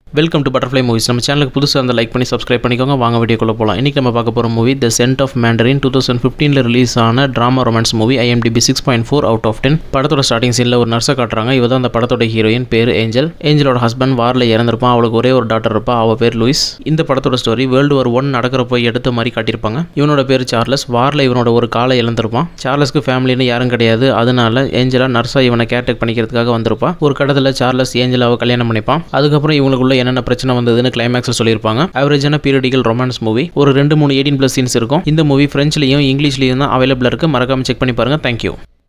welcome to butterfly movies நம்ம சேனலுக்கு புதுசாக அந்த லைக் பண்ணி சப்ஸ்கிரைப் பண்ணிக்கோங்க வாங்க வீடியோக்குள்ள போகலாம் இன்றைக்கி நம்ம பார்க்க போகிற movie the scent of mandarin two thousand ஃபிஃப்டீனில் ரிலீஸ் ஆன drama romance movie IMDb six point four out of ten படத்தோட ஸ்டார்டிங் சீனில் ஒரு நர்ஸை காட்டுறாங்க இவ தான் அந்த படத்தோட ஹீரோயின் பேர் ஏஞ்சல் ஏஞ்சலோட ஹஸ்பண்ட் வாரில் இறந்திருப்பான் அவளுக்கு ஒரே ஒரு டாட்டர் இருப்பா அவள் பேர் லூயிஸ் இந்த படத்தோட ஸ்டோரி வேர்ல்டு வார் ஒன் நடக்கிறப்போ எடுத்த மாதிரி காட்டியிருப்பாங்க இவனோட பேர் சார்லஸ் வாரில் இவனோட ஒரு காலை இழந்திருப்பான் சார்லஸ்க்கு ஃபேமிலின்னு யாரும் கிடையாது அதனால ஏஞ்சலா நர்ஸா இவனை கேர்டேக் பண்ணிக்கிறதுக்காக வந்திருப்பா ஒரு கடத்தில் சார்லஸ் ஏஞ்சலாவை கல்யாணம் பண்ணிப்பான் அதுக்கப்புறம் இவங்களுக்குள்ள என்னென்ன பிரச்சனை வந்ததுன்னு கிளைமேக்ஸில் சொல்லியிருப்பாங்க ஆவரேஜான பீரியடிக்கல் ரொமான்ஸ் மூவி ஒரு ரெண்டு மூணு எயிட்டீன் ப்ளஸ் சீன்ஸ் இருக்கும் இந்த மூவி ஃப்ரெஞ்ச்லையும் இங்கிலீஷ்லையும் தான் அவைலபிளாக இருக்குது மறக்காம செக் பண்ணி பாருங்கள் தேங்க்யூ